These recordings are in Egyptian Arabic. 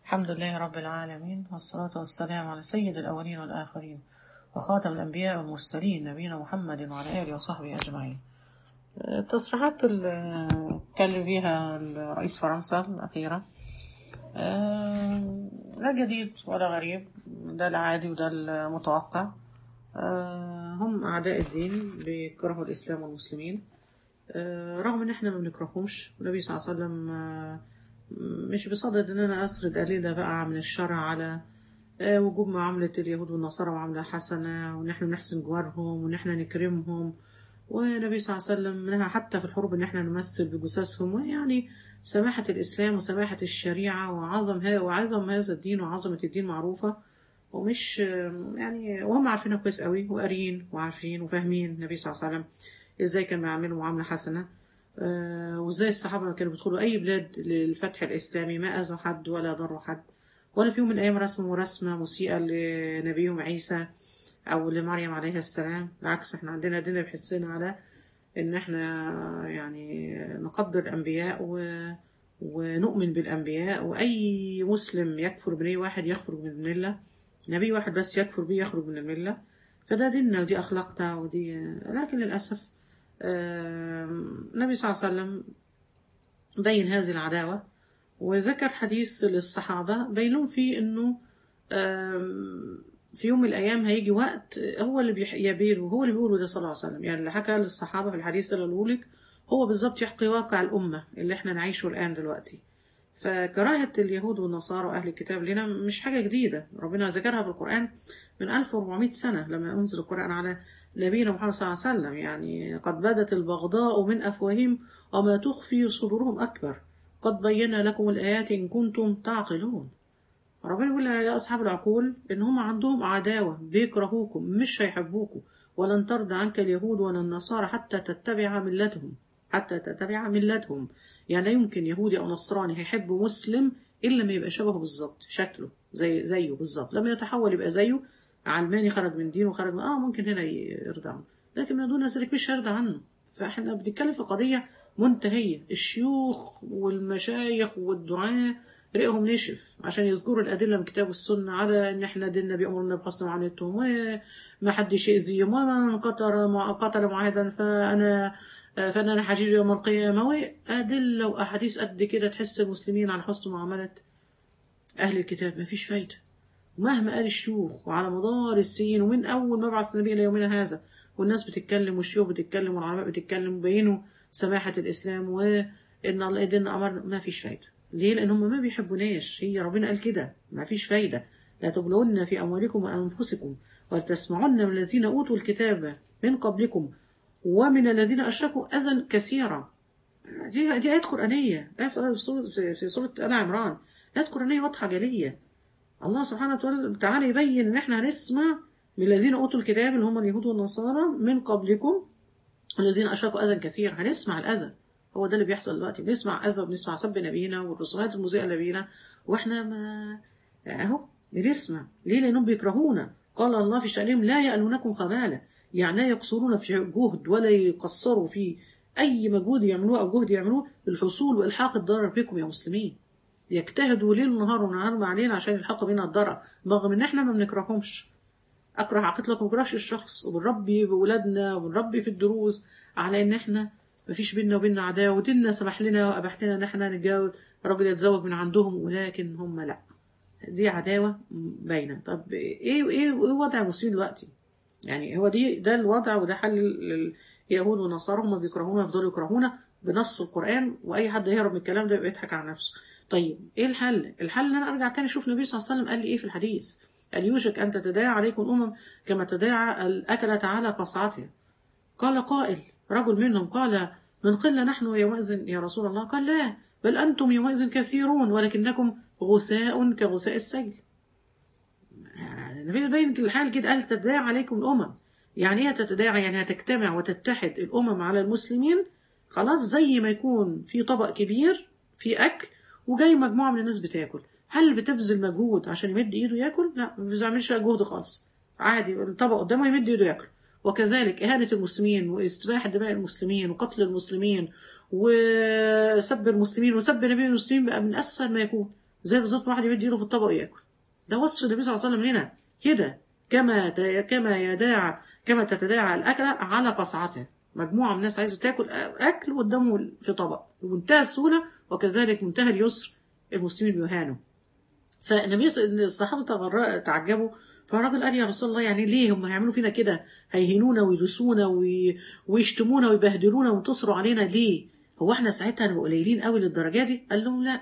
الحمد لله رب العالمين والصلاة والسلام على سيد الأولين والآخرين وخاتم الأنبياء والمرسلين نبينا محمد وعلى آله وصحبه أجمعين التصريحات اللي اتكلم فيها رئيس فرنسا الأخيرة آه، لا جديد ولا غريب ده العادي وده المتوقع آه، هم أعداء الدين بيكرهوا الإسلام والمسلمين آه، رغم إن إحنا ما بنكرههمش النبي صلى الله عليه وسلم آه، مش بصدد إن أنا أسرد أدلة بقى من الشرع على آه، وجوب معاملة اليهود والنصارى معاملة حسنة وإن إحنا نحسن جوارهم وإن إحنا نكرمهم والنبي صلى الله عليه وسلم نهى حتى في الحروب إن إحنا نمثل بجثثهم ويعني سماحة الإسلام وسماحة الشريعة وعظم ها وعظم هذا الدين وعظمة الدين معروفة ومش يعني وهم عارفينها كويس قوي وقاريين وعارفين وفاهمين النبي صلى الله عليه وسلم ازاي كان بيعملوا معاملة حسنة آه، وازاي الصحابة كانوا بيدخلوا أي بلاد للفتح الإسلامي ما أذوا حد ولا ضروا حد ولا في يوم من الأيام رسموا رسمة مسيئة لنبيهم عيسى أو لمريم عليه السلام بالعكس احنا عندنا دينا بيحسنا على إن احنا يعني نقدر الأنبياء و... ونؤمن بالأنبياء وأي مسلم يكفر بنبي واحد يخرج من الملة نبي واحد بس يكفر بيه يخرج من الملة فده ديننا ودي أخلاقنا ودي لكن للأسف آم، النبي صلى الله عليه وسلم بين هذه العداوة وذكر حديث للصحابة بين لهم فيه إنه آم، في يوم من الأيام هيجي وقت هو اللي بيح- يبير وهو اللي بيقوله ده صلى الله عليه وسلم يعني اللي حكى للصحابة في الحديث اللي قاله لك هو بالظبط يحكي واقع الأمة اللي احنا نعيشه الآن دلوقتي فكراهة اليهود والنصارى وأهل الكتاب لنا مش حاجة جديدة ربنا ذكرها في القرآن من 1400 سنة لما أنزل القرآن على نبينا محمد صلى الله عليه وسلم يعني قد بدت البغضاء من أفواههم وما تخفي صدورهم أكبر قد بينا لكم الآيات إن كنتم تعقلون ربنا يقول يا أصحاب العقول إن هم عندهم عداوة بيكرهوكم مش هيحبوكم ولن ترضى عنك اليهود ولا النصارى حتى تتبع ملتهم حتى تتبع ملتهم يعني لا يمكن يهودي أو نصراني هيحب مسلم إلا ما يبقى شبهه بالظبط شكله زي زيه بالظبط لما يتحول يبقى زيه علماني خرج من دينه وخرج من آه ممكن هنا يرضى عنه لكن من دون ذلك مش هيرضى عنه فإحنا بنتكلم في قضية منتهية الشيوخ والمشايخ والدعاة رئهم نشف عشان يذكروا الأدلة من الكتاب والسنة على إن إحنا ديننا بيأمرنا بحسن معاملتهم وما حدش يأذيهم ومن قتل قتل معاهدا فأنا فأنا أنا حجيج يوم القيامة وأدلة وأحاديث قد كده تحس المسلمين على حسن معاملة أهل الكتاب مفيش فايدة مهما قال الشيوخ وعلى مدار السنين ومن أول ما بعث النبي إلى يومنا هذا والناس بتتكلم والشيوخ بتتكلم والعلماء بتتكلم وبينوا سماحة الإسلام وإن الله ديننا أمر ما فيش فايدة ليه؟ لأن هم ما بيحبوناش هي ربنا قال كده ما فيش فايدة لا تبلون في أموالكم وأنفسكم ولتسمعن من الذين أوتوا الكتاب من قبلكم ومن الذين أشركوا أذى كثيرا دي دي آيات قرآنية آية في سورة في سورة آل عمران آيات قرآنية واضحة جلية الله سبحانه وتعالى يبين إن إحنا هنسمع من الذين أوتوا الكتاب اللي هم اليهود والنصارى من قبلكم الذين أشركوا أذى كثير هنسمع الأذى هو ده اللي بيحصل دلوقتي بنسمع أذى وبنسمع سب نبينا والرسومات المذيعة لنبينا وإحنا ما أهو بنسمع ليه لأنهم بيكرهونا قال الله في شأنهم لا يألونكم خبالة يعني لا يقصرون في جهد ولا يقصروا في أي مجهود يعملوه أو جهد يعملوه للحصول وإلحاق الضرر بكم يا مسلمين يجتهدوا ليل ونهار ونهار علينا عشان يلحقوا بينا الضرر رغم إن إحنا ما بنكرههمش أكره عقيد لك ما بكرهش الشخص وبنربي بولادنا وبنربي في الدروس على إن إحنا ما فيش بينا وبيننا عداوة وديننا سمح لنا وأباح لنا إن إحنا نتجوز راجل يتزوج من عندهم ولكن هم لأ دي عداوة باينة طب إيه إيه إيه وضع المسلمين دلوقتي؟ يعني هو دي ده الوضع وده حل اليهود والنصارى هم بيكرهونا يفضلوا يكرهونا بنص القرآن وأي حد يهرب من الكلام ده يبقى يضحك على نفسه. طيب إيه الحل؟ الحل إن أنا أرجع تاني أشوف النبي صلى الله عليه وسلم قال لي إيه في الحديث؟ قال يوشك أن تتداعى عليكم الأمم كما تداعى الأكلة على قصعتها. قال قائل رجل منهم قال من قلة نحن يومئذ يا رسول الله قال لا بل أنتم يومئذ كثيرون ولكنكم غثاء كغثاء السيل النبي بين الحال كده قال تتداعى عليكم الأمم يعني ايه تتداعى يعني هتجتمع وتتحد الأمم على المسلمين خلاص زي ما يكون في طبق كبير في أكل وجاي مجموعة من الناس بتاكل هل بتبذل مجهود عشان يمد ايده ياكل؟ لا ما بيعملش جهد خالص عادي الطبق قدامه يمد ايده ياكل وكذلك إهانة المسلمين واستباحة دماء المسلمين وقتل المسلمين وسب المسلمين وسب نبي المسلمين بقى من أسفل ما يكون زي بالظبط واحد يمد ايده في الطبق وياكل ده وصف النبي صلى الله عليه وسلم لنا كده كما ت- كما يداعى كما تتداعى الاكله على قصعته مجموعه من الناس عايزه تاكل اكل قدامه في طبق بمنتهى السهوله وكذلك منتهى اليسر المسلمين بيهانوا فالنبي ص- الصحابه تغر- تعجبوا فالراجل قال يا رسول الله يعني ليه هم هيعملوا فينا كده هيهنونا ويدوسونا وي- ويشتمونا ويبهدلونا وينتصروا علينا ليه هو احنا ساعتها هنبقى قليلين قوي للدرجه دي قال لهم لا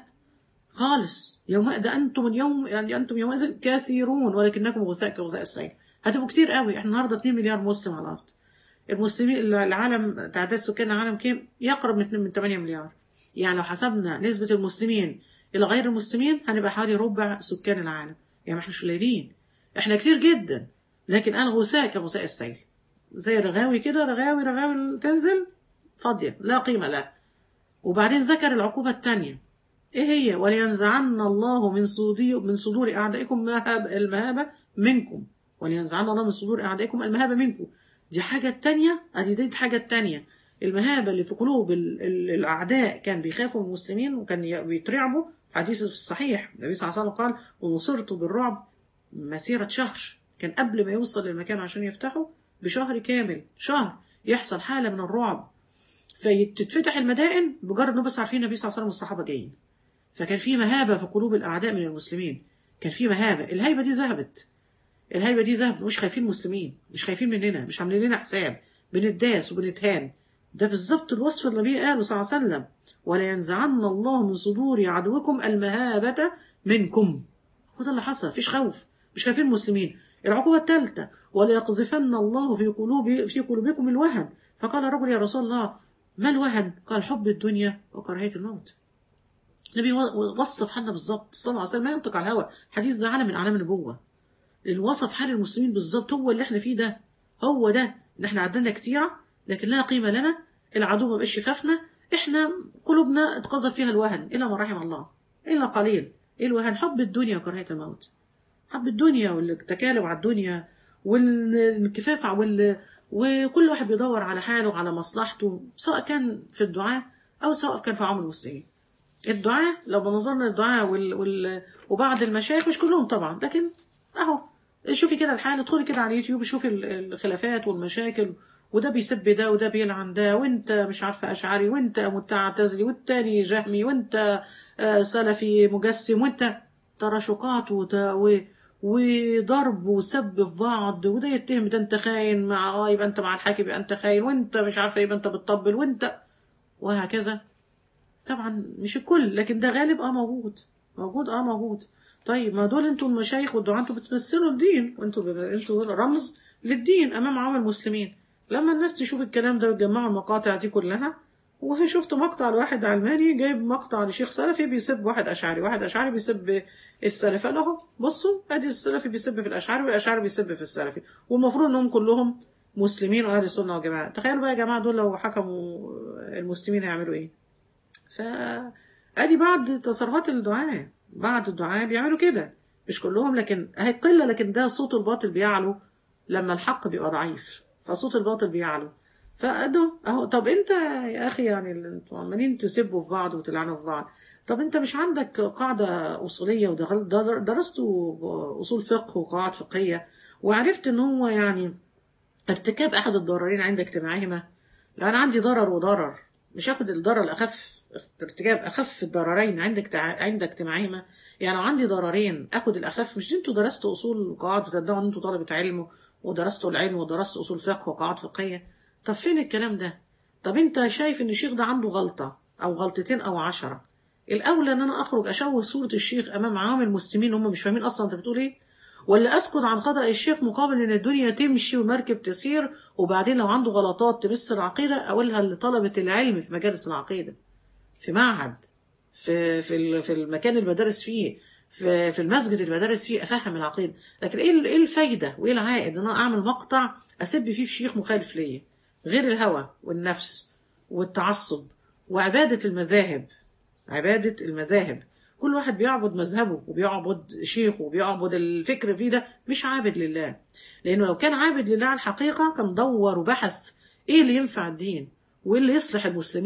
خالص يوم ده انتم اليوم يعني انتم يومئذ كثيرون ولكنكم غثاء كغثاء السيل هتبقوا كتير قوي احنا النهارده 2 مليار مسلم على الارض المسلمين العالم تعداد سكان العالم كام يقرب من من 8 مليار يعني لو حسبنا نسبة المسلمين إلى غير المسلمين هنبقى حوالي ربع سكان العالم يعني ما احناش قليلين احنا كتير جدا لكن أنا غثاء كغثاء السيل زي رغاوي كده رغاوي رغاوي تنزل فاضية لا قيمة لها وبعدين ذكر العقوبة الثانية ايه هي ولينزعن الله من صدور من صدور اعدائكم مهاب المهابة منكم ولينزعن الله من صدور اعدائكم المهابة منكم دي حاجة تانية ادي دي الحاجة التانية المهابة اللي في قلوب ال- ال- الأعداء كان بيخافوا من المسلمين وكان ي- بيترعبوا حديث في الصحيح النبي صلى الله عليه وسلم قال ونصرت بالرعب مسيرة شهر كان قبل ما يوصل للمكان عشان يفتحه بشهر كامل شهر يحصل حالة من الرعب فتتفتح المدائن بمجرد انه بس عارفين النبي صلى الله عليه وسلم والصحابة جايين فكان في مهابة في قلوب الأعداء من المسلمين كان في مهابة الهيبة دي ذهبت الهيبة دي ذهبت مش خايفين مسلمين مش خايفين مننا مش عاملين لنا حساب بنتداس وبنتهان ده بالظبط الوصف اللي النبي قاله صلى الله عليه وسلم ولينزعن الله من صدور عدوكم المهابة منكم هو ده اللي حصل مفيش خوف مش خايفين المسلمين العقوبة الثالثة وليقذفن الله في قلوب في قلوبكم الوهن فقال الرجل يا رسول الله ما الوهن؟ قال حب الدنيا وكراهية الموت النبي وصف حالنا بالظبط صلى الله عليه وسلم ما ينطق على الهوى حديث ده علم من اعلام النبوه لان وصف حال المسلمين بالظبط هو اللي احنا فيه ده هو ده ان احنا عدلنا كتيره لكن لا قيمه لنا العدو ما بقاش يخافنا احنا قلوبنا اتقذف فيها الوهن الا ما رحم الله الا قليل ايه الوهن حب الدنيا وكراهيه الموت حب الدنيا والتكالب على الدنيا والانكفاف وال... وكل واحد بيدور على حاله وعلى مصلحته سواء كان في الدعاء او سواء كان في عمل المسلمين الدعاء لو بنظرنا للدعاء وال... وال... وبعض المشايخ مش كلهم طبعا لكن اهو شوفي كده الحال ادخلي كده على اليوتيوب شوفي ال- الخلافات والمشاكل وده بيسب ده وده بيلعن ده وانت مش عارفه اشعري وانت متعتزلي والتاني جهمي وانت آه، سلفي مجسم وانت تراشقات وت... و... وضرب وسب في بعض وده يتهم ده انت خاين مع اه يبقى انت مع الحاكم يبقى انت خاين وانت مش عارفه يبقى انت بتطبل وانت وهكذا طبعا مش الكل لكن ده غالب اه موجود موجود اه موجود طيب ما دول انتوا المشايخ والدعاة انتوا بتمثلوا الدين وانتوا انتوا رمز للدين امام عام المسلمين لما الناس تشوف الكلام ده ويجمعوا المقاطع دي كلها وشفت مقطع لواحد علماني جايب مقطع لشيخ سلفي بيسب واحد اشعري واحد اشعري بيسب السلفي قال اهو بصوا ادي السلفي بيسب في الاشعري والاشعري بيسب في السلفي والمفروض انهم كلهم مسلمين واهل السنه والجماعه تخيلوا بقى يا جماعه دول لو حكموا المسلمين هيعملوا ايه فادي بعض تصرفات الدعاة بعض الدعاة بيعملوا كده مش كلهم لكن هي قلة لكن ده صوت الباطل بيعلو لما الحق بيبقى ضعيف فصوت الباطل بيعلو فده اهو طب انت يا اخي يعني اللي انتوا عمالين تسبوا في بعض وتلعنوا في بعض طب انت مش عندك قاعدة أصولية ودرستوا أصول فقه وقواعد فقهية وعرفت ان هو يعني ارتكاب أحد الضررين عند اجتماعهما لا أنا عندي ضرر وضرر مش هاخد الضرر الأخف ارتكاب أخف الضررين عند اجتع- عند اجتماعهما يعني لو عندي ضررين اخد الاخف مش انتوا درستوا اصول وقواعد وتدعوا ان انتوا طلبه علم ودرستوا العلم ودرستوا اصول فقه وقواعد فقهيه طب فين الكلام ده طب انت شايف ان الشيخ ده عنده غلطه او غلطتين او عشرة الاولى ان انا اخرج اشوه صوره الشيخ امام عوام المسلمين هم مش فاهمين اصلا انت بتقول ايه ولا اسكت عن خطا الشيخ مقابل ان الدنيا تمشي والمركب تسير وبعدين لو عنده غلطات تمس العقيده اقولها لطلبه العلم في مجالس العقيده في معهد في في ال- في المكان اللي بدرس فيه في في المسجد اللي بدرس فيه افهم العقيده لكن ايه ال- ايه الفايده وايه العائد ان انا اعمل مقطع اسب فيه في شيخ مخالف ليا غير الهوى والنفس والتعصب وعباده المذاهب عباده المذاهب كل واحد بيعبد مذهبه وبيعبد شيخه وبيعبد الفكر فيه ده مش عابد لله لانه لو كان عابد لله على الحقيقه كان دور وبحث ايه اللي ينفع الدين وايه اللي يصلح المسلمين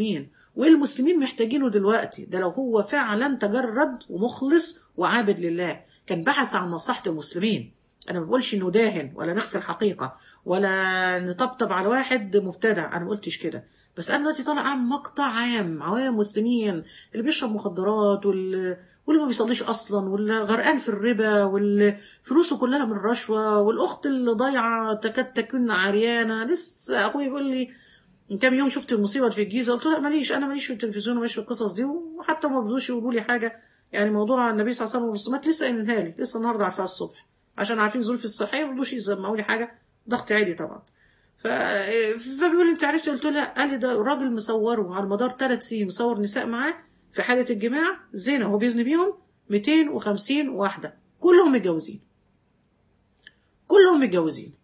والمسلمين محتاجينه دلوقتي ده لو هو فعلا تجرد ومخلص وعابد لله كان بحث عن مصلحة المسلمين انا ما بقولش انه داهن ولا نخفي الحقيقة ولا نطبطب على واحد مبتدع انا ما قلتش كده بس انا دلوقتي طالع اعمل مقطع عام عوام مسلمين اللي بيشرب مخدرات وال واللي ما بيصليش اصلا واللي غرقان في الربا واللي فلوسه كلها من الرشوه والاخت اللي ضايعه تكاد تكون عريانه لسه اخويا بيقول لي من كام يوم شفت المصيبه اللي في الجيزه قلت له لا ماليش انا ماليش في التلفزيون وماليش في القصص دي وحتى ما بدوش يقولوا لي حاجه يعني موضوع النبي صلى الله عليه وسلم والرسومات لسه قايلينها لي لسه النهارده عارفاها الصبح عشان عارفين ظروفي الصحيه ما بدوش يسمعوا لي حاجه ضغط عالي طبعا ف... فبيقول لي انت عرفت قلت له لا قال لي ده راجل مصوره على مدار ثلاث سنين مصور نساء معاه في حاله الجماع زنا هو بيزني بيهم 250 واحده كلهم متجوزين كلهم متجوزين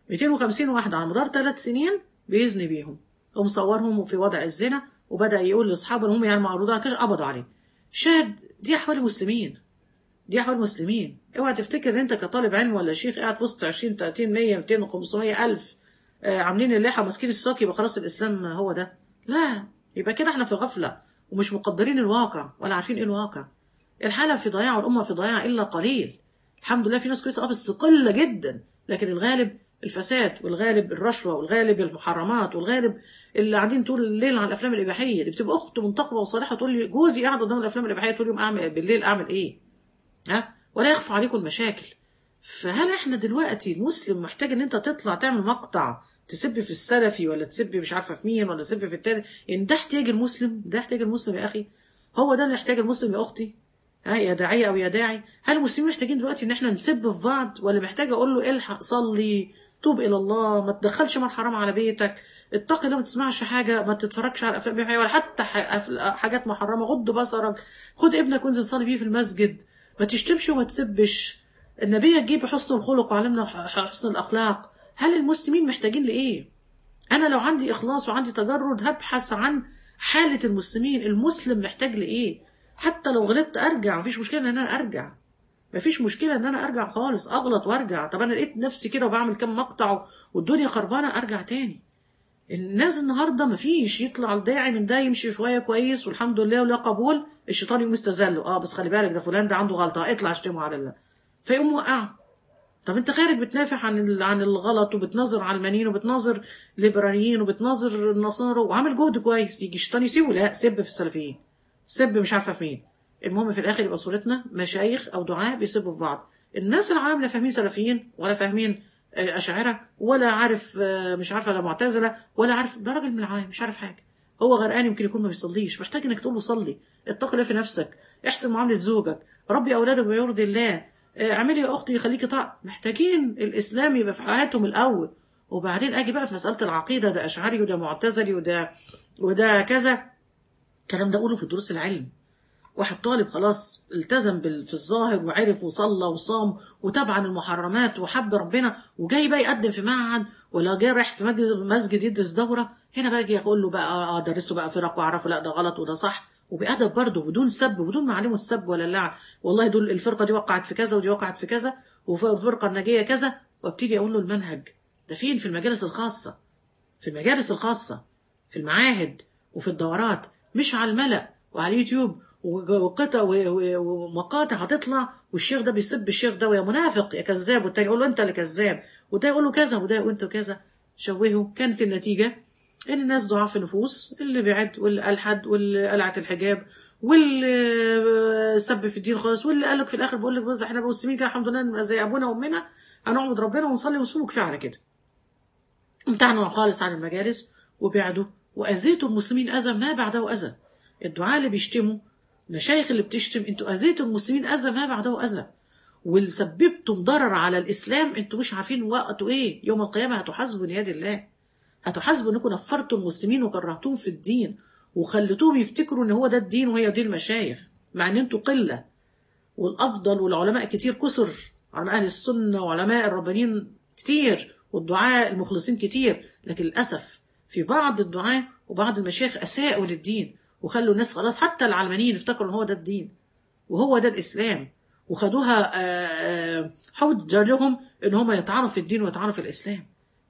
250 واحده على مدار ثلاث سنين بيزني بيهم ومصورهم في وضع الزنا وبدا يقول لاصحابه ان هم يعني معروضه كده قبضوا عليه شاهد دي احوال المسلمين دي احوال المسلمين اوعى تفتكر ان انت كطالب علم ولا شيخ قاعد في وسط 20 30 100 200 500 الف آه عاملين اللحى ماسكين الساق يبقى خلاص الاسلام هو ده لا يبقى كده احنا في غفله ومش مقدرين الواقع ولا عارفين ايه الواقع الحاله في ضياع والامه في ضياع الا قليل الحمد لله في ناس كويسه اه بس قله جدا لكن الغالب الفساد والغالب الرشوه والغالب المحرمات والغالب اللي قاعدين طول الليل على الافلام الاباحيه اللي بتبقى اخت منتقبه وصالحه تقول لي جوزي قاعد قدام الافلام الاباحيه طول اليوم اعمل بالليل اعمل ايه؟ ها ولا يخفى عليكم المشاكل فهل احنا دلوقتي المسلم محتاج ان انت تطلع تعمل مقطع تسب في السلفي ولا تسب مش عارفه في مين ولا تسب في التاني ان ده احتياج المسلم ده احتياج المسلم يا اخي هو ده اللي يحتاج المسلم يا اختي ها يا داعيه او يا داعي هل المسلمين محتاجين دلوقتي ان احنا نسب في بعض ولا محتاج اقول له الحق صلي توب الى الله ما تدخلش مال حرام على بيتك اتقي الله ما تسمعش حاجه ما تتفرجش على افلام ولا حتى حاجات محرمه غض بصرك خد ابنك وانزل صلي بيه في المسجد ما تشتمش وما تسبش النبي يجيب حسن الخلق وعلمنا حسن الاخلاق هل المسلمين محتاجين لايه انا لو عندي اخلاص وعندي تجرد هبحث عن حاله المسلمين المسلم محتاج لايه حتى لو غلطت ارجع مفيش مشكله ان انا ارجع مفيش مشكله ان انا ارجع خالص اغلط وارجع طب انا لقيت نفسي كده وبعمل كام مقطع والدنيا خربانه ارجع تاني الناس النهارده مفيش يطلع الداعي من ده يمشي شويه كويس والحمد لله ولا قبول الشيطان يقوم يستذله اه بس خلي بالك ده فلان ده عنده غلطه اطلع اشتمه على الله فيقوم وقع طب انت خارج بتنافع عن عن الغلط وبتناظر علمانيين وبتناظر ليبراليين وبتناظر النصارى وعامل جهد كويس يجي الشيطان يسيبه لا سب في السلفيين سب مش عارفه في مين المهم في الاخر يبقى صورتنا مشايخ او دعاء بيسبوا في بعض الناس العام لا فاهمين سلفيين ولا فاهمين أشاعرة ولا عارف مش عارفة لا معتزلة ولا عارف ده راجل من العام مش عارف حاجة هو غرقان يمكن يكون ما بيصليش محتاج انك تقول له صلي اتق الله في نفسك احسن معاملة زوجك ربي أولادك بيرضي الله اعملي يا أختي يخليكي طاعة محتاجين الإسلام يبقى في حياتهم الأول وبعدين أجي بقى في مسألة العقيدة ده أشعري وده معتزلي وده وده كذا الكلام ده أقوله في دروس العلم واحد طالب خلاص التزم في الظاهر وعرف وصلى وصام وتابع المحرمات وحب ربنا وجاي بقى يقدم في معهد ولا جاي رايح في مسجد يدرس دوره هنا بقى اجي اقول له بقى اه درسته بقى فرق واعرفه لا ده غلط وده صح وبأدب برضه بدون سب بدون ما علمه السب ولا اللعن والله دول الفرقه دي وقعت في كذا ودي وقعت في كذا والفرقه الناجيه كذا وابتدي اقول له المنهج ده فين في المجالس الخاصه في المجالس الخاصه في المعاهد وفي الدورات مش على الملأ وعلى اليوتيوب وقطع ومقاطع هتطلع والشيخ ده بيسب الشيخ ده ويا منافق يا كذاب والتاني يقول له انت اللي كذاب وده يقول له كذا وده وانت كذا شوهوا كان في النتيجه ان الناس ضعاف النفوس اللي بعد واللي الحد واللي قلعت الحجاب واللي سب في الدين خالص واللي قال لك في الاخر بقول لك بص احنا مسلمين كده الحمد لله زي ابونا وامنا هنعبد ربنا ونصلي ونصوم كفايه على كده امتعنوا خالص عن المجالس وبعدوا واذيتوا المسلمين اذى ما بعده اذى الدعاء اللي بيشتموا المشايخ اللي بتشتم انتوا اذيتوا المسلمين اذى ما بعده اذى واللي سببتم ضرر على الاسلام انتوا مش عارفين وقته ايه يوم القيامه هتحاسبوا بيد الله هتحاسبوا انكم نفرتوا المسلمين وكرهتوهم في الدين وخليتوهم يفتكروا ان هو ده الدين وهي دي المشايخ مع ان انتوا قله والافضل والعلماء كتير كثر علماء اهل السنه وعلماء الربانيين كتير والدعاء المخلصين كتير لكن للاسف في بعض الدعاء وبعض المشايخ اساءوا للدين وخلوا الناس خلاص حتى العلمانيين افتكروا ان هو ده الدين وهو ده الاسلام وخدوها حجه لهم ان هم يطعنوا في الدين ويطعنوا في الاسلام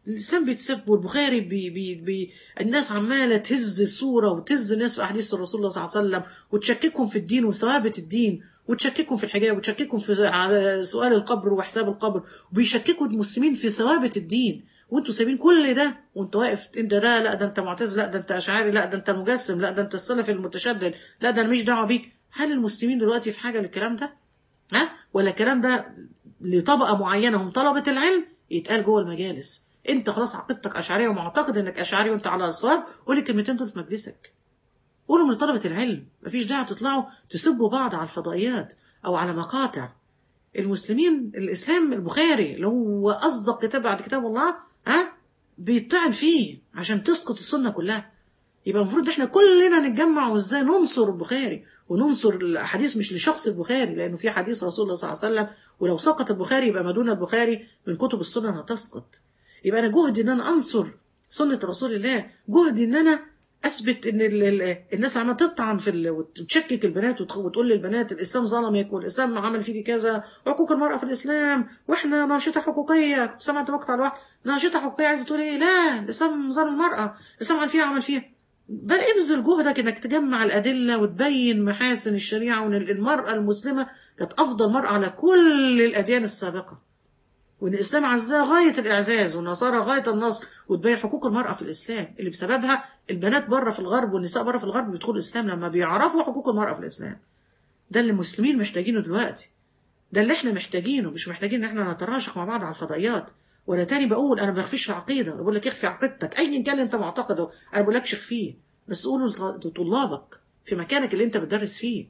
الاسلام بيتسب والبخاري بي بي بي الناس عماله تهز الصوره وتهز الناس في احاديث الرسول الله صلى الله عليه وسلم وتشككهم في الدين وثوابت الدين وتشككهم في الحجاب وتشككهم في ع- سؤال القبر وحساب القبر وبيشككوا المسلمين في ثوابت الدين وانتوا سايبين كل ده وانت واقف انت ده لا ده انت معتز لا ده انت اشعري لا ده انت مجسم لا ده انت السلفي المتشدد لا ده انا مش دعوه بيك هل المسلمين دلوقتي في حاجه للكلام ده؟ ها ولا الكلام ده لطبقه معينه هم طلبه العلم يتقال جوه المجالس انت خلاص عقيدتك اشعريه ومعتقد انك اشعري وانت على الصواب قول الكلمتين دول في مجلسك قولوا من طلبه العلم مفيش داعي تطلعوا تسبوا بعض على الفضائيات او على مقاطع المسلمين الاسلام البخاري اللي هو اصدق كتاب بعد كتاب الله ها بيطعن فيه عشان تسقط السنه كلها يبقى المفروض ان احنا كلنا نتجمع وازاي ننصر البخاري وننصر الاحاديث مش لشخص البخاري لانه في حديث رسول الله صلى الله عليه وسلم ولو سقط البخاري يبقى ما دون البخاري من كتب السنن هتسقط يبقى انا جهدي ان انا انصر سنه رسول الله جهدي ان انا اثبت ان ال ال الناس عماله تطعن في ال- وتشكك البنات وت- وتقول للبنات الاسلام ظلمك والاسلام عمل فيكي كذا حقوق المراه في الاسلام واحنا ناشطه حقوقيه سمعت مقطع الواحد ناشطه حقوقيه عايزه تقول ايه لا الاسلام ظلم المراه الاسلام عمل فيها عمل فيها بل ابذل جهدك انك تجمع الادله وتبين محاسن الشريعه وان المراه المسلمه كانت افضل مراه على كل الاديان السابقه وان الاسلام عزها غايه الاعزاز والنصارى غايه النصر وتبين حقوق المراه في الاسلام اللي بسببها البنات بره في الغرب والنساء بره في الغرب بيدخلوا الاسلام لما بيعرفوا حقوق المراه في الاسلام ده اللي المسلمين محتاجينه دلوقتي ده اللي احنا محتاجينه مش محتاجين ان احنا نتراشق مع بعض على الفضائيات ولا تاني بقول انا ما بخفيش العقيده بقول لك اخفي عقيدتك ايا كان اللي انت معتقده انا بقول لكش اخفيه بس قوله لط- لطلابك في مكانك اللي انت بتدرس فيه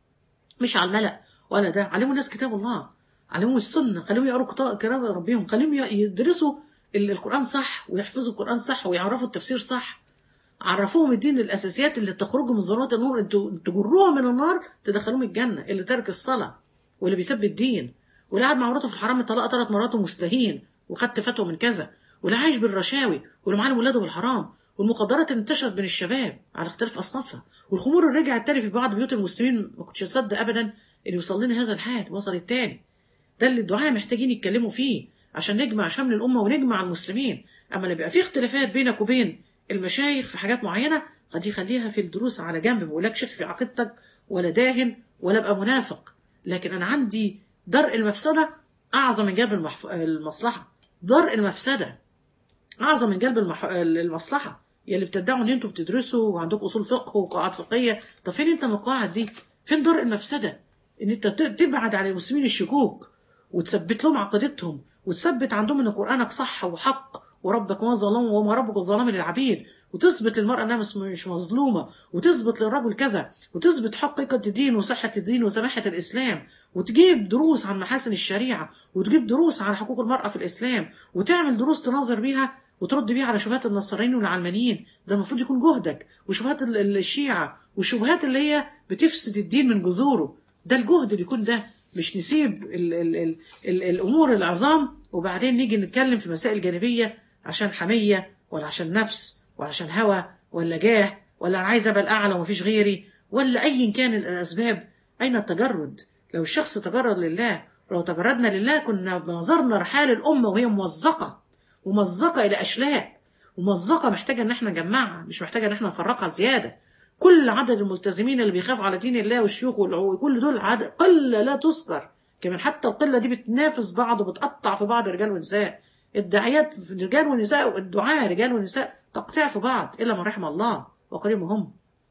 مش على الملأ ولا ده علموا الناس كتاب الله علموا السنة خليهم يقروا كتا- كلام ربهم خليهم ي- يدرسوا ال- القرآن صح ويحفظوا القرآن صح ويعرفوا التفسير صح عرفوهم الدين الأساسيات اللي تخرجوا من ظلمات النور انتوا تجروهم من النار تدخلوهم الجنة اللي ترك الصلاة واللي بيسب الدين واللي قاعد مع مراته في الحرام طلق ثلاث مرات ومستهين وخدت فتوى من كذا واللي عايش بالرشاوي واللي معلم ولاده بالحرام والمخدرات اللي انتشرت بين الشباب على اختلاف اصنافها والخمور اللي رجعت تاني في بعض بيوت المسلمين ما كنتش اصدق ابدا ان يوصل لنا هذا الحال وصل التاني ده اللي الدعاء محتاجين يتكلموا فيه عشان نجمع شمل الامه ونجمع المسلمين اما اللي بيبقى فيه اختلافات بينك وبين المشايخ في حاجات معينه دي خليها في الدروس على جنب ما بقولكش في عقيدتك ولا داهن ولا ابقى منافق لكن انا عندي درء المفسده اعظم من جلب المحف... المصلحه درء المفسده اعظم من جلب المح... المصلحه يا اللي بتدعوا ان انتوا بتدرسوا وعندكم اصول فقه وقواعد فقهيه طب فين انت من القواعد دي فين درء المفسده ان انت ت- تبعد عن المسلمين الشكوك وتثبت لهم عقيدتهم وتثبت عندهم ان قرانك صح وحق وربك ما ظلم وما ربك الظلام للعبيد وتثبت للمرأة انها مش- مش مظلومة وتثبت للرجل كذا وتثبت حقيقة الدين وصحة الدين وسماحة الإسلام وتجيب دروس عن محاسن الشريعة وتجيب دروس عن حقوق المرأة في الإسلام وتعمل دروس تناظر بيها وترد بيها على شبهات النصرانيين والعلمانيين ده المفروض يكون جهدك وشبهات ال- ال- الشيعة والشبهات اللي هي بتفسد الدين من جذوره ده الجهد اللي يكون ده مش نسيب ال ال ال ال الأمور العظام وبعدين نيجي نتكلم في مسائل جانبية عشان حمية ولا عشان نفس ولا عشان هوى ولا جاه ولا أنا عايز أبقى الأعلى ومفيش غيري ولا أيا كان الأسباب أين التجرد لو الشخص تجرد لله لو تجردنا لله كنا نظرنا رحال الأمة وهي ممزقة ممزقة إلى أشلاء ومزقة محتاجة إن احنا نجمعها مش محتاجة إن احنا نفرقها زيادة كل عدد الملتزمين اللي بيخافوا على دين الله والشيوخ والعو كل دول عدد قلة لا تذكر كمان حتى القلة دي بتنافس بعض وبتقطع في بعض رجال ونساء الداعيات في رجال ونساء الدعاء رجال ونساء تقطيع في بعض إلا من رحم الله وقريب هم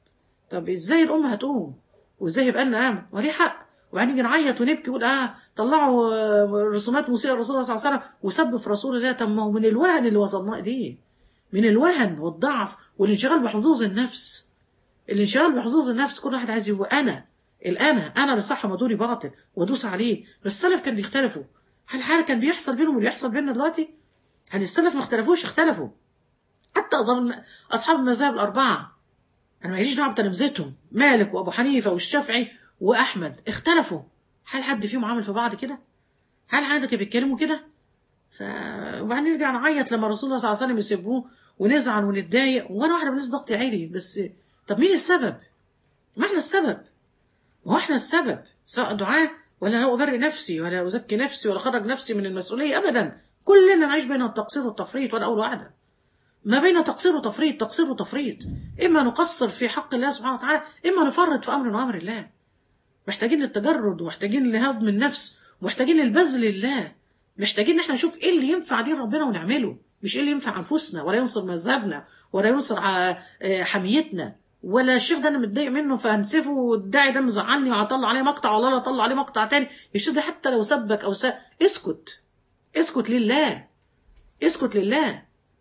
طب ازاي الأمة هتقوم وازاي يبقى لنا امن وليه حق وبعدين نيجي نعيط ونبكي ونقول اه طلعوا آه، رسومات موسيقى الرسول صلى الله عليه وسلم وسب في رسول الله طب ما هو من الوهن اللي وصلنا اليه من الوهن والضعف والانشغال بحظوظ النفس الانشغال بحظوظ النفس كل واحد عايز يبقى انا الانا انا اللي صح مدوري باطل وادوس عليه بس السلف كان بيختلفوا هل حاجه كان بيحصل بينهم واللي يحصل بيننا دلوقتي هل السلف ما اختلفوش اختلفوا حتى أصحاب- اصحاب المذاهب الاربعه انا ماليش دعوه بتلامذتهم مالك وابو حنيفه والشافعي واحمد اختلفوا هل حد فيهم عمل في بعض كده هل حد كانوا بيتكلموا كده ف... وبعدين نرجع نعيط لما رسول الله صلى الله عليه وسلم يسيبوه ونزعل ونتضايق وانا واحده من الناس ضغطي عالي بس طب مين السبب ما احنا السبب ما هو احنا السبب سواء دعاء ولا انا ابرئ نفسي ولا ازكي نفسي ولا اخرج نفسي من المسؤوليه ابدا كلنا نعيش بين التقصير والتفريط ولا اول واحده ما بين تقصير وتفريط تقصير وتفريط اما نقصر في حق الله سبحانه وتعالى اما نفرط في امر من امر الله محتاجين للتجرد ومحتاجين لهضم النفس ومحتاجين للبذل لله محتاجين ان احنا نشوف ايه اللي ينفع دين ربنا ونعمله مش ايه اللي ينفع انفسنا ولا ينصر مذهبنا ولا ينصر ع- آه، حميتنا ولا الشيخ ده انا متضايق منه فهنسفه والداعي ده مزعلني وهطلع عليه مقطع ولا لا اطلع عليه مقطع تاني الشيخ ده حتى لو سبك او س... اسكت اسكت لله اسكت لله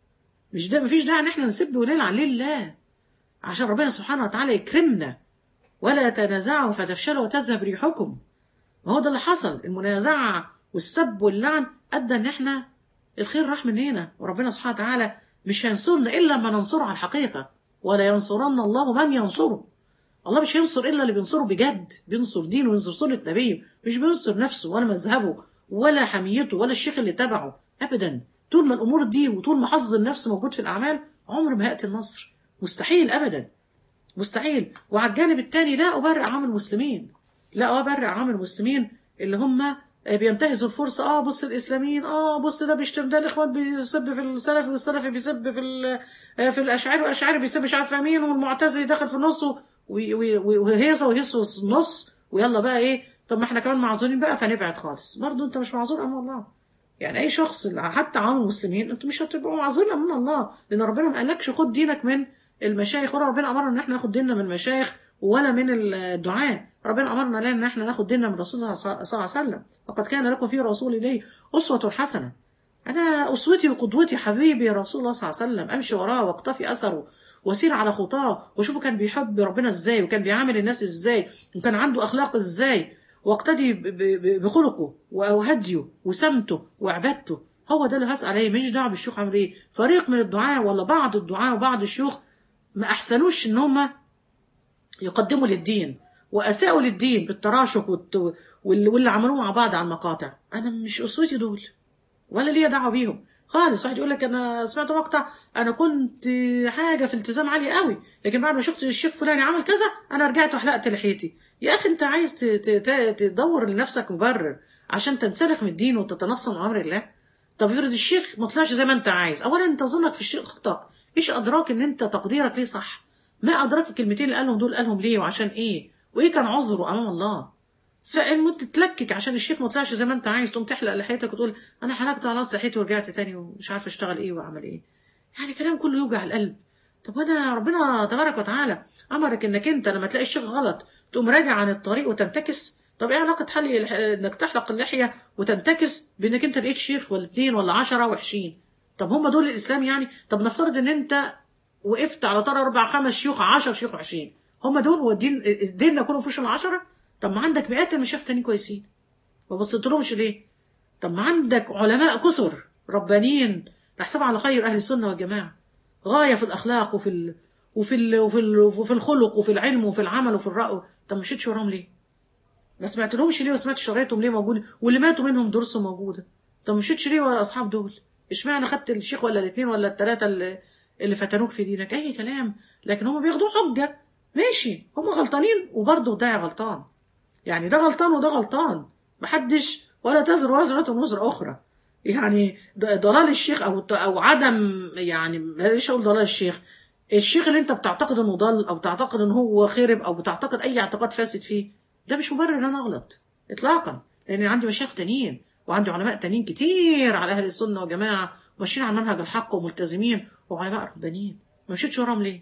مش ده مفيش داعي ان احنا نسب ونلعن لله عشان ربنا سبحانه وتعالى يكرمنا ولا تنازعوا فتفشلوا وتذهب ريحكم ما هو ده اللي حصل المنازعة والسب واللعن أدى إن إحنا الخير راح مننا وربنا سبحانه وتعالى مش هينصرنا إلا ما ننصره على الحقيقة ولا ينصرن الله من ينصره الله مش هينصر إلا اللي بينصره بجد بينصر دينه وينصر سنة نبيه مش بينصر نفسه ولا مذهبه ولا حميته ولا الشيخ اللي تبعه أبدا طول ما الأمور دي وطول ما حظ النفس موجود في الأعمال عمر ما يأتي النصر مستحيل أبدا مستحيل وعلى الجانب الثاني لا أبرئ عام المسلمين لا أبرئ عام المسلمين اللي هم بينتهزوا الفرصة اه بص الإسلاميين اه بص ده بيشتم ده الإخوان بيسب في السلفي والسلفي بيسب في ال- آه، في الأشعري والأشعري بيسب مش عارفة مين والمعتزلي داخل في النص و- و- و- وهيصة وهيص في النص ويلا بقى إيه طب ما احنا كمان معذورين بقى فنبعد خالص برضه أنت مش معذور أمام الله يعني أي شخص حتى عام المسلمين أنتوا مش هتبقوا معذورين أمام الله لأن ربنا ما قالكش خد دينك من المشايخ ولا ربنا أمرنا إن احنا ناخد ديننا من المشايخ ولا من الدعاء ربنا أمرنا لا إن احنا ناخد ديننا من رسول الله صلى الله عليه وسلم لقد كان لكم في رسول الله أسوة حسنة أنا أسوتي وقدوتي حبيبي رسول الله صلى الله عليه وسلم أمشي وراه واقتفي أثره وأسير على خطاه وأشوفه كان بيحب ربنا إزاي وكان بيعامل الناس إزاي وكان عنده أخلاق إزاي واقتدي ب- ب- بخلقه وهديه وسمته وعبادته هو ده اللي هسأل عليه مش دعوه بالشيوخ عامل ايه فريق من الدعاة ولا بعض الدعاة وبعض الشيوخ ما احسنوش ان هم يقدموا للدين واساءوا للدين بالتراشق والت- واللي واللي عملوه مع بعض على المقاطع انا مش اسوتي دول ولا ليا دعوه بيهم خالص واحد يقول لك انا سمعت مقطع انا كنت حاجه في التزام عالي قوي لكن بعد ما شفت الشيخ فلان عمل كذا انا رجعت وحلقت لحيتي يا اخي انت عايز ت- ت- ت- تدور لنفسك مبرر عشان تنسلخ من الدين وتتنصل من امر الله طب افرض الشيخ ما طلعش زي ما انت عايز اولا انت ظنك في الشيخ خطا ايش ادراك ان انت تقديرك ليه صح ما ادراك الكلمتين اللي قالهم دول قالهم ليه وعشان ايه وايه كان عذره امام الله فان انت تتلكك عشان الشيخ ما طلعش زي ما انت عايز تقوم تحلق لحيتك وتقول انا حلقت على راسي لحيتي ورجعت تاني ومش عارف اشتغل ايه واعمل ايه يعني كلام كله يوجع القلب طب وانا ربنا تبارك وتعالى امرك انك انت لما تلاقي الشيخ غلط تقوم راجع عن الطريق وتنتكس طب ايه علاقه حل الح- انك تحلق اللحيه وتنتكس بانك انت لقيت شيخ ولا اتنين ولا عشرة وحشين طب هم دول الاسلام يعني طب نفترض ان انت وقفت على طار اربع خمس شيوخ عشر شيوخ وحشين هم دول هو الدين الدين كله فيش العشرة طب ما عندك مئات المشايخ تانيين كويسين ما بصيتلهمش ليه طب ما عندك علماء كثر ربانيين نحسب على خير اهل السنه والجماعه غايه في الاخلاق وفي ال... وفي ال... وفي ال... وفي الخلق وفي العلم وفي العمل وفي الرأي طب مشيتش وراهم ليه ما سمعتلهمش ليه وسمعت شرايطهم ليه موجوده واللي ماتوا منهم دروسهم موجوده طب مشيتش ليه ورا الاصحاب دول اشمعنى خدت الشيخ ولا الاثنين ولا الثلاثه اللي اللي فتنوك في دينك اي كلام لكن هم بياخدوه حجه ماشي هم غلطانين وبرضه ده غلطان يعني ده غلطان وده غلطان محدش ولا تزر وزرة وزر أخرى يعني ض- ضلال الشيخ أو أو عدم يعني ماليش أقول ضلال الشيخ الشيخ اللي أنت بتعتقد إنه ضل أو بتعتقد إنه هو خرب أو بتعتقد أي اعتقاد فاسد فيه ده مش مبرر إن أنا أغلط إطلاقا لأن عندي مشايخ تانيين وعندي علماء تانيين كتير على أهل السنة والجماعة ماشيين على منهج الحق وملتزمين وعلماء ربانيين ما مشيتش وراهم ليه؟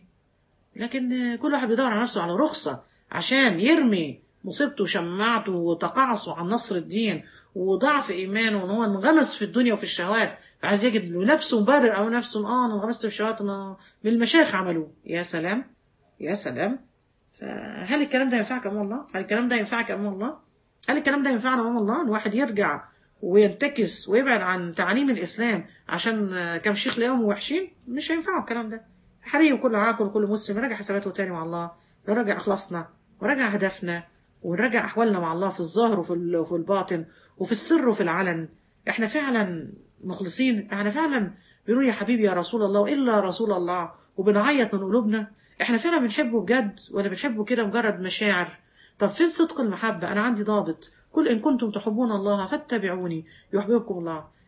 لكن كل واحد بيدور على نفسه على رخصة عشان يرمي مصيبته وشماعته وتقاعسه عن نصر الدين وضعف إيمانه وإن هو انغمس في الدنيا وفي الشهوات فعايز يجد لنفسه مبرر أو نفسه آه أنا انغمست في الشهوات ما من المشايخ عملوه يا سلام يا سلام فهل الكلام ده ينفعك أمام الله؟ هل الكلام ده ينفعك أمام الله؟ هل الكلام ده ينفعنا أمام الله؟ الواحد يرجع وينتكس ويبعد عن تعاليم الإسلام عشان آه، كم شيخ لقاهم وحشين؟ مش هينفعه الكلام ده حري كل عاقل وكل مسلم يراجع حساباته تاني مع الله نراجع اخلاصنا وراجع هدفنا ونراجع احوالنا مع الله في الظاهر وفي ال- وفي الباطن وفي السر وفي العلن احنا فعلا مخلصين احنا فعلا بنقول يا حبيبي يا رسول الله الا رسول الله وبنعيط من قلوبنا احنا فعلا بنحبه بجد ولا بنحبه كده مجرد مشاعر طب فين صدق المحبه انا عندي ضابط قل ان كنتم تحبون الله فاتبعوني يحببكم الله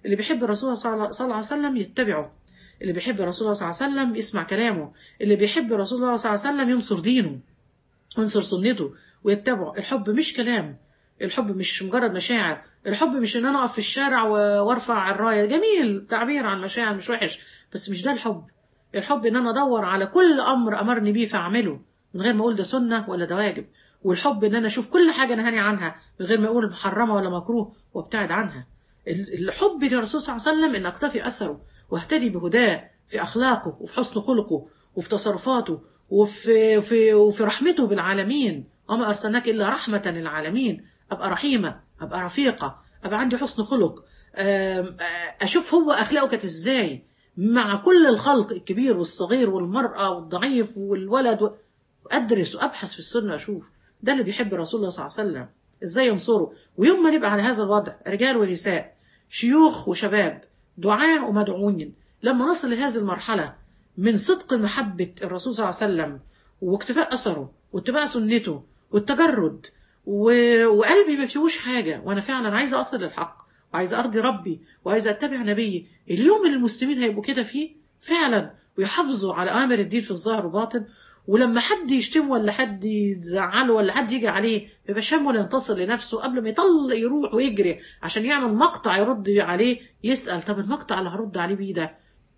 اللي بيحب الرسول صلى الله صلى الله عليه وسلم يتبعه اللي بيحب الرسول صلى الله عليه وسلم يسمع كلامه اللي بيحب الرسول صلى الله عليه وسلم ينصر دينه وينصر سنته ويتبعه الحب مش كلام الحب مش مجرد مشاعر الحب مش ان انا اقف في الشارع و- وارفع الرايه جميل تعبير عن مشاعر مش وحش بس مش ده الحب الحب ان انا ادور على كل امر امرني بيه فاعمله من غير ما اقول ده سنه ولا ده واجب والحب ان انا اشوف كل حاجه نهاني عنها من غير ما اقول محرمه ولا مكروه وابتعد عنها ال- الحب للرسول صلى الله عليه وسلم ان اقتفي اثره واهتدي بهداه في اخلاقه وفي حسن خلقه وفي تصرفاته وفي في وفي رحمته بالعالمين وما ارسلناك الا رحمه للعالمين ابقى رحيمه ابقى رفيقه ابقى عندي حسن خلق آم، آه، اشوف هو اخلاقه كانت ازاي مع كل الخلق الكبير والصغير والمراه والضعيف والولد و... ادرس وابحث في السنه اشوف ده اللي بيحب رسول الله صلى الله عليه وسلم ازاي ينصره ويوم ما نبقى على هذا الوضع رجال ونساء شيوخ وشباب دعاة ومدعوين لما نصل لهذه المرحلة من صدق محبة الرسول صلى الله عليه وسلم واكتفاء أثره واتباع سنته والتجرد و... وقلبي ما فيهوش حاجة وأنا فعلا عايزة أصل للحق وعايزة أرضي ربي وعايزة أتبع نبيي اليوم اللي المسلمين هيبقوا كده فيه فعلا ويحافظوا على أوامر الدين في الظاهر وباطن ولما حد يشتمه ولا حد يزعله ولا حد يجي عليه بيبقى شام ولا ينتصر لنفسه قبل ما يطلق يروح ويجري عشان يعمل مقطع يرد عليه يسأل طب المقطع اللي هرد عليه بيه ده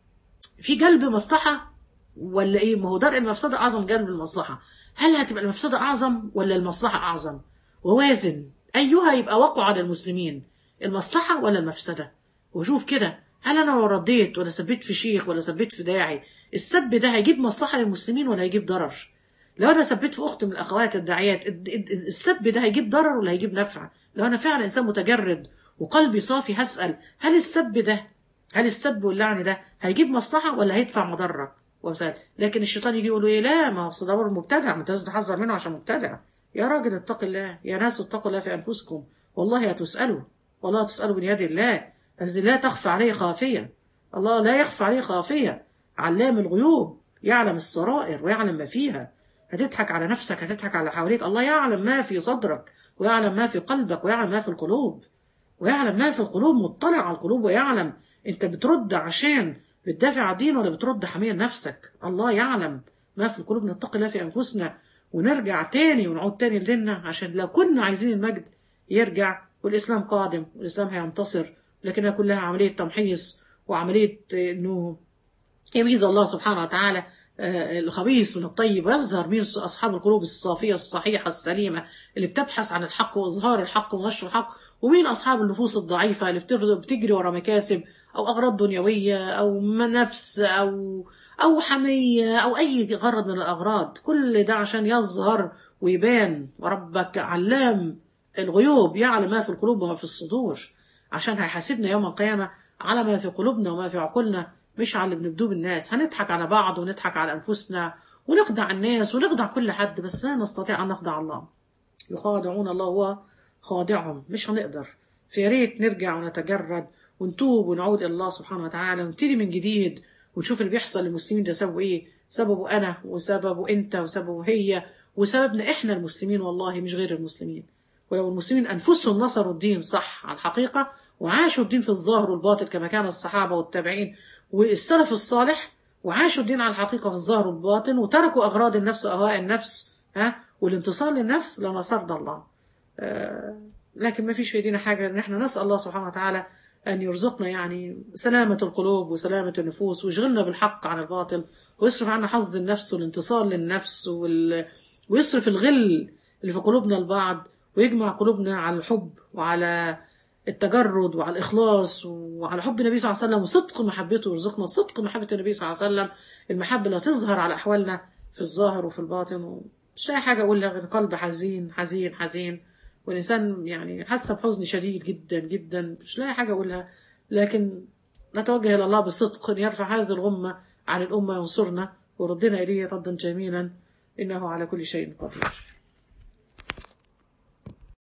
في جلب مصلحة ولا ايه ما هو درء المفسدة أعظم جلب المصلحة هل هتبقى المفسدة أعظم ولا المصلحة أعظم ووازن أيها يبقى وقع على المسلمين المصلحة ولا المفسدة وشوف كده هل أنا لو رديت ولا سبيت في شيخ ولا سبيت في داعي السب ده هيجيب مصلحة للمسلمين ولا هيجيب ضرر لو أنا سبيت في أخت من الأخوات الداعيات الد- الد- السب ده هيجيب ضرر ولا هيجيب نفع لو أنا فعلا إنسان متجرد وقلبي صافي هسأل هل السب ده هل السب واللعن ده هيجيب مصلحة ولا هيدفع مضرة وسائل لكن الشيطان يجي يقول له ايه لا ما هو أصل ده برضه مبتدع ما انت لازم تحذر منه عشان مبتدع يا راجل اتق الله يا ناس اتقوا الله في انفسكم والله هتسالوا والله هتسالوا من يد الله الذي لا تخفى عليه خافيه الله لا يخفى عليه خافيه علام الغيوب يعلم السرائر ويعلم ما فيها هتضحك على نفسك هتضحك على حواليك الله يعلم ما في صدرك ويعلم ما في قلبك ويعلم ما في القلوب ويعلم ما في القلوب مطلع على القلوب ويعلم انت بترد عشان بتدافع عن الدين ولا بترد حمية نفسك الله يعلم ما في القلوب نتقي الله في أنفسنا ونرجع تاني ونعود تاني لديننا عشان لو كنا عايزين المجد يرجع والإسلام قادم والإسلام هينتصر لكنها كلها عملية تمحيص وعملية إنه يميز الله سبحانه وتعالى آه، الخبيث من الطيب ويظهر مين أصحاب القلوب الصافية الصحيحة السليمة اللي بتبحث عن الحق وإظهار الحق ونشر الحق ومين أصحاب النفوس الضعيفة اللي بتر- بتجري ورا مكاسب أو أغراض دنيوية أو نفس أو أو حمية أو أي غرض من الأغراض كل ده عشان يظهر ويبان وربك علام الغيوب يعلم ما في القلوب وما في الصدور عشان هيحاسبنا يوم القيامة على ما في قلوبنا وما في عقولنا مش على اللي بنبدوه بالناس هنضحك على بعض ونضحك على أنفسنا ونخدع الناس ونخدع كل حد بس لا نستطيع أن نخدع الله يخادعون الله هو خادعهم مش هنقدر فيا ريت نرجع ونتجرد ونتوب ونعود إلى الله سبحانه وتعالى ونبتدي من جديد ونشوف اللي بيحصل للمسلمين ده سببه ايه سببه انا وسببه انت وسببه هي وسببنا احنا المسلمين والله مش غير المسلمين ولو المسلمين انفسهم نصروا الدين صح على الحقيقه وعاشوا الدين في الظاهر والباطن كما كان الصحابه والتابعين والسلف الصالح وعاشوا الدين على الحقيقه في الظاهر والباطن وتركوا اغراض النفس واهواء النفس ها والانتصار للنفس لنصرنا الله آه لكن ما فيش في ايدينا حاجه ان احنا نسال الله سبحانه وتعالى أن يرزقنا يعني سلامة القلوب وسلامة النفوس ويشغلنا بالحق عن الباطل ويصرف عنا حظ النفس والانتصار للنفس وال... ويصرف الغل اللي في قلوبنا البعض ويجمع قلوبنا على الحب وعلى التجرد وعلى الإخلاص وعلى حب النبي صلى الله عليه وسلم وصدق محبته ويرزقنا صدق محبة النبي صلى الله عليه وسلم المحبة اللي تظهر على أحوالنا في الظاهر وفي الباطن مش لاقي حاجة أقولها غير قلب حزين حزين حزين والإنسان يعني حس بحزن شديد جدا جدا مش لاقي حاجة أقولها لكن نتوجه إلى الله بصدق أن يرفع هذه الغمة عن الأمة ينصرنا وردنا إليه ردا جميلا إنه على كل شيء قدير